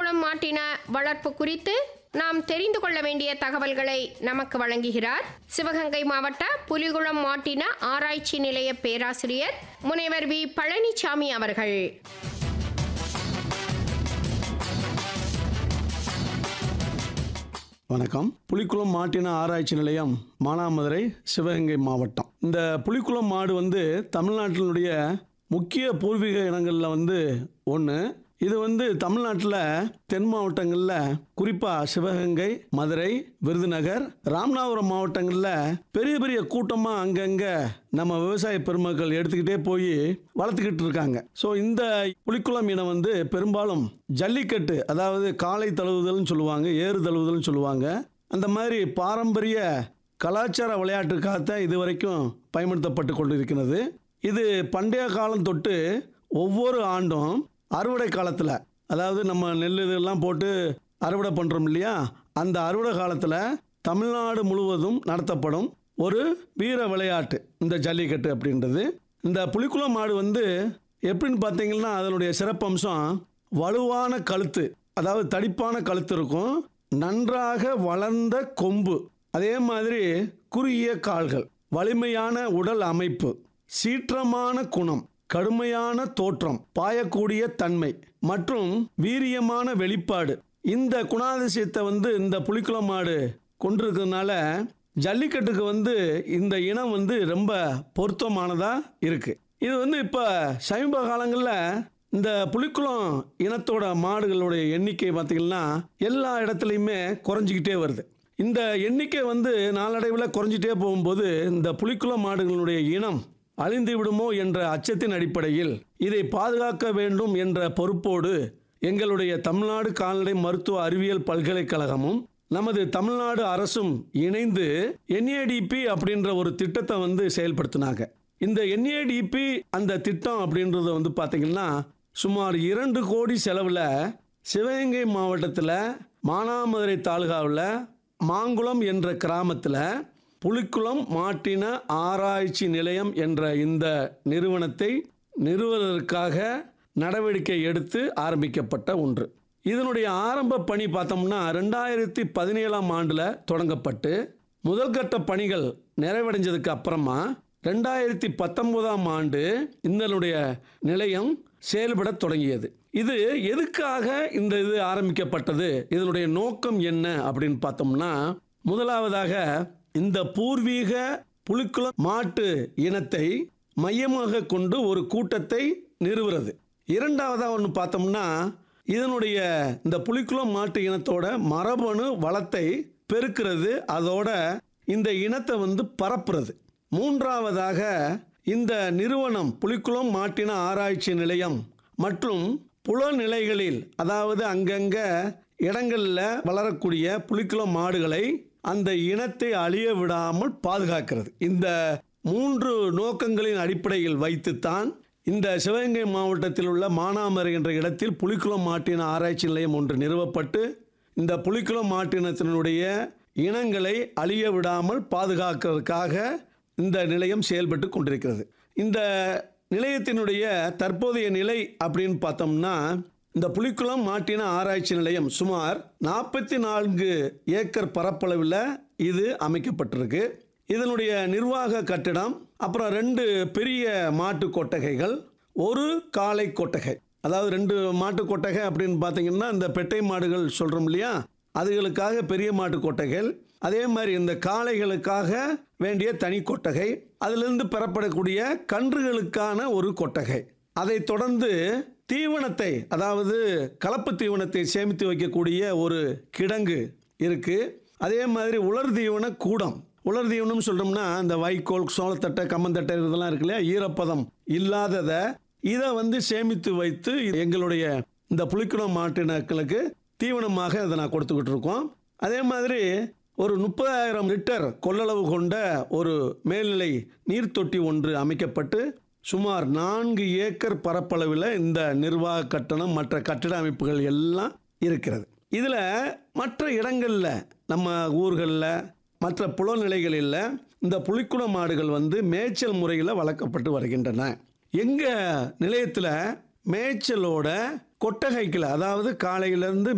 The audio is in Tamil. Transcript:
புலிக்குளம் மாட்டின வளர்ப்பு குறித்து நாம் தெரிந்து கொள்ள வேண்டிய தகவல்களை நமக்கு வழங்குகிறார் சிவகங்கை மாவட்ட புலிகுளம் மாட்டின ஆராய்ச்சி நிலைய பேராசிரியர் முனைவர் வி பழனிசாமி அவர்கள் வணக்கம் புலிக்குளம் மாட்டின ஆராய்ச்சி நிலையம் மானாமதுரை சிவகங்கை மாவட்டம் இந்த புலிக்குளம் மாடு வந்து தமிழ்நாட்டினுடைய முக்கிய பூர்வீக இனங்களில் வந்து ஒன்று இது வந்து தமிழ்நாட்டில் தென் மாவட்டங்களில் குறிப்பாக சிவகங்கை மதுரை விருதுநகர் ராமநாதபுரம் மாவட்டங்களில் பெரிய பெரிய கூட்டமாக அங்கங்கே நம்ம விவசாய பெருமக்கள் எடுத்துக்கிட்டே போய் வளர்த்துக்கிட்டு இருக்காங்க ஸோ இந்த புலிக்குளம் இனம் வந்து பெரும்பாலும் ஜல்லிக்கட்டு அதாவது காளை தழுவுதல்னு சொல்லுவாங்க ஏறு தழுவுதல்னு சொல்லுவாங்க அந்த மாதிரி பாரம்பரிய கலாச்சார விளையாட்டுக்காகத்தான் இது வரைக்கும் பயன்படுத்தப்பட்டு கொண்டிருக்கிறது இது பண்டைய காலம் தொட்டு ஒவ்வொரு ஆண்டும் அறுவடை காலத்தில் அதாவது நம்ம நெல் இதெல்லாம் போட்டு அறுவடை பண்ணுறோம் இல்லையா அந்த அறுவடை காலத்தில் தமிழ்நாடு முழுவதும் நடத்தப்படும் ஒரு வீர விளையாட்டு இந்த ஜல்லிக்கட்டு அப்படின்றது இந்த புலிக்குளம் மாடு வந்து எப்படின்னு பார்த்தீங்கன்னா அதனுடைய சிறப்பம்சம் வலுவான கழுத்து அதாவது தடிப்பான கழுத்து இருக்கும் நன்றாக வளர்ந்த கொம்பு அதே மாதிரி குறுகிய கால்கள் வலிமையான உடல் அமைப்பு சீற்றமான குணம் கடுமையான தோற்றம் பாயக்கூடிய தன்மை மற்றும் வீரியமான வெளிப்பாடு இந்த குணாதிசயத்தை வந்து இந்த புலிக்குளம் மாடு கொண்டிருக்கிறதுனால ஜல்லிக்கட்டுக்கு வந்து இந்த இனம் வந்து ரொம்ப பொருத்தமானதா இருக்கு இது வந்து இப்போ சமீப காலங்களில் இந்த புலிக்குளம் இனத்தோட மாடுகளுடைய எண்ணிக்கை பார்த்திங்கன்னா எல்லா இடத்துலையுமே குறைஞ்சிக்கிட்டே வருது இந்த எண்ணிக்கை வந்து நாளடைவில் குறைஞ்சிட்டே போகும்போது இந்த புலிக்குளம் மாடுகளுடைய இனம் அழிந்து விடுமோ என்ற அச்சத்தின் அடிப்படையில் இதை பாதுகாக்க வேண்டும் என்ற பொறுப்போடு எங்களுடைய தமிழ்நாடு கால்நடை மருத்துவ அறிவியல் பல்கலைக்கழகமும் நமது தமிழ்நாடு அரசும் இணைந்து என்ஏடிபி அப்படின்ற ஒரு திட்டத்தை வந்து செயல்படுத்தினாங்க இந்த என்ஏடிபி அந்த திட்டம் அப்படின்றத வந்து பார்த்தீங்கன்னா சுமார் இரண்டு கோடி செலவில் சிவகங்கை மாவட்டத்தில் மானாமதுரை தாலுகாவில் மாங்குளம் என்ற கிராமத்தில் புலிக்குளம் மாட்டின ஆராய்ச்சி நிலையம் என்ற இந்த நிறுவனத்தை நிறுவுவதற்காக நடவடிக்கை எடுத்து ஆரம்பிக்கப்பட்ட ஒன்று இதனுடைய ஆரம்ப பணி பார்த்தோம்னா ரெண்டாயிரத்தி பதினேழாம் ஆண்டில் தொடங்கப்பட்டு முதல்கட்ட பணிகள் நிறைவடைஞ்சதுக்கு அப்புறமா ரெண்டாயிரத்தி பத்தொன்பதாம் ஆண்டு இதனுடைய நிலையம் செயல்பட தொடங்கியது இது எதுக்காக இந்த இது ஆரம்பிக்கப்பட்டது இதனுடைய நோக்கம் என்ன அப்படின்னு பார்த்தோம்னா முதலாவதாக இந்த பூர்வீக புலிக்குளம் மாட்டு இனத்தை மையமாக கொண்டு ஒரு கூட்டத்தை நிறுவுறது இரண்டாவதாக ஒன்று பார்த்தோம்னா இதனுடைய இந்த புலிக்குளம் மாட்டு இனத்தோட மரபணு வளத்தை பெருக்கிறது அதோட இந்த இனத்தை வந்து பரப்புறது மூன்றாவதாக இந்த நிறுவனம் புலிக்குளம் மாட்டின ஆராய்ச்சி நிலையம் மற்றும் புலநிலைகளில் அதாவது அங்கங்க இடங்களில் வளரக்கூடிய புலிக்குளம் மாடுகளை அந்த இனத்தை அழிய விடாமல் பாதுகாக்கிறது இந்த மூன்று நோக்கங்களின் அடிப்படையில் வைத்துத்தான் இந்த சிவகங்கை மாவட்டத்தில் உள்ள மானாமரை என்ற இடத்தில் புலிக்குளம் மாட்டின ஆராய்ச்சி நிலையம் ஒன்று நிறுவப்பட்டு இந்த புலிக்குளம் மாட்டினத்தினுடைய இனங்களை அழிய விடாமல் பாதுகாக்கிறதுக்காக இந்த நிலையம் செயல்பட்டு கொண்டிருக்கிறது இந்த நிலையத்தினுடைய தற்போதைய நிலை அப்படின்னு பார்த்தோம்னா இந்த புலிக்குளம் மாட்டின ஆராய்ச்சி நிலையம் சுமார் நாற்பத்தி நான்கு ஏக்கர் பரப்பளவில் இது அமைக்கப்பட்டிருக்கு இதனுடைய நிர்வாக கட்டிடம் அப்புறம் ரெண்டு பெரிய மாட்டு கொட்டகைகள் ஒரு காளை கொட்டகை அதாவது ரெண்டு மாட்டு கொட்டகை அப்படின்னு பார்த்தீங்கன்னா இந்த பெட்டை மாடுகள் சொல்கிறோம் இல்லையா அதுகளுக்காக பெரிய மாட்டு கொட்டகைகள் அதே மாதிரி இந்த காளைகளுக்காக வேண்டிய தனி கொட்டகை அதிலிருந்து பெறப்படக்கூடிய கன்றுகளுக்கான ஒரு கொட்டகை அதை தொடர்ந்து தீவனத்தை அதாவது கலப்பு தீவனத்தை சேமித்து வைக்கக்கூடிய ஒரு கிடங்கு இருக்கு அதே மாதிரி உலர் தீவன கூடம் உலர் தீவனம் சொல்றோம்னா இந்த வைக்கோல் சோளத்தட்டை கம்மந்தட்டை இதெல்லாம் இருக்கு இல்லையா ஈரப்பதம் இல்லாததை இதை வந்து சேமித்து வைத்து எங்களுடைய இந்த புலிக்குளம் மாட்டினக்களுக்கு தீவனமாக இதை நான் கொடுத்துக்கிட்டு இருக்கோம் அதே மாதிரி ஒரு முப்பதாயிரம் லிட்டர் கொள்ளளவு கொண்ட ஒரு மேல்நிலை நீர்த்தொட்டி ஒன்று அமைக்கப்பட்டு சுமார் நான்கு ஏக்கர் பரப்பளவில் இந்த நிர்வாக கட்டணம் மற்ற கட்டிட அமைப்புகள் எல்லாம் இருக்கிறது இதில் மற்ற இடங்களில் நம்ம ஊர்களில் மற்ற புலநிலைகளில் இந்த புலிக்குள மாடுகள் வந்து மேய்ச்சல் முறையில் வளர்க்கப்பட்டு வருகின்றன எங்கள் நிலையத்தில் மேய்ச்சலோட கொட்டகைக்கில் அதாவது காலையிலேருந்து